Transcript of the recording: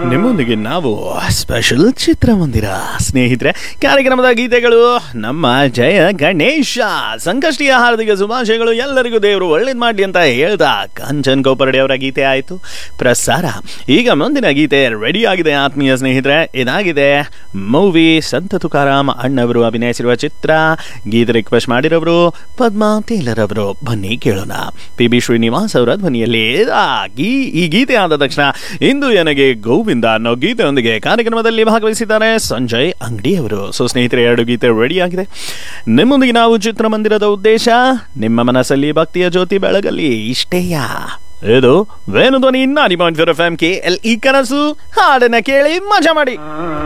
ನಿಮ್ಮೊಂದಿಗೆ ನಾವು ಸ್ಪೆಷಲ್ ಚಿತ್ರಮಂದಿರ ಸ್ನೇಹಿತರೆ ಕಾರ್ಯಕ್ರಮದ ಗೀತೆಗಳು ನಮ್ಮ ಜಯ ಗಣೇಶ ಸಂಕಷ್ಟಿಯ ಹಾರ್ದಿಕ ಶುಭಾಶಯಗಳು ಎಲ್ಲರಿಗೂ ದೇವರು ಒಳ್ಳೇದು ಮಾಡಲಿ ಅಂತ ಹೇಳ್ದ ಕಾಂಚನ್ ಗೋಪರ್ಡೆ ಅವರ ಗೀತೆ ಆಯಿತು ಪ್ರಸಾರ ಈಗ ಮುಂದಿನ ಗೀತೆ ರೆಡಿ ಆಗಿದೆ ಆತ್ಮೀಯ ಸ್ನೇಹಿತರೆ ಇದಾಗಿದೆ ಮೂವಿ ಸಂತ ತುಕಾರಾಮ್ ಅಣ್ಣವರು ಅಭಿನಯಿಸಿರುವ ಚಿತ್ರ ಗೀತೆ ರಿಕ್ವೆಸ್ಟ್ ಮಾಡಿರೋರು ಪದ್ಮಾ ಟೇಲರ್ ಅವರು ಬನ್ನಿ ಕೇಳೋಣ ಪಿ ಬಿ ಶ್ರೀನಿವಾಸ್ ಅವರ ಧ್ವನಿಯಲ್ಲಿ ಆ ಗೀ- ಈ ಗೀತೆ ಆದ ತಕ್ಷಣ ಇಂದು ನನಗೆ ಗೋವಿಂದ ಅನ್ನೋ ಗೀತೆಯೊಂದಿಗೆ ಕಾರ್ಯಕ್ರಮದಲ್ಲಿ ಭಾಗವಹಿಸಿದ್ದಾರೆ ಸಂಜಯ್ ಅಂಗಡಿ ಅವರು ಸೊ ಸ್ನೇಹಿತರೆ ಎರಡು ಗೀತೆ ರೆಡಿ ಆಗಿದೆ ನಿಮ್ಮೊಂದಿಗೆ ನಾವು ಚಿತ್ರಮಂದಿರದ ಉದ್ದೇಶ ನಿಮ್ಮ ಮನಸ್ಸಲ್ಲಿ ಭಕ್ತಿಯ ಜ್ಯೋತಿ ಬೆಳಗಲಿ ಇಷ್ಟೇಯ ಇದು Venu Dhwani ninety point four F M K L E ಕನಸು ಹಾಡನ್ನ ಕೇಳಿ ಮಜಾ ಮಾಡಿ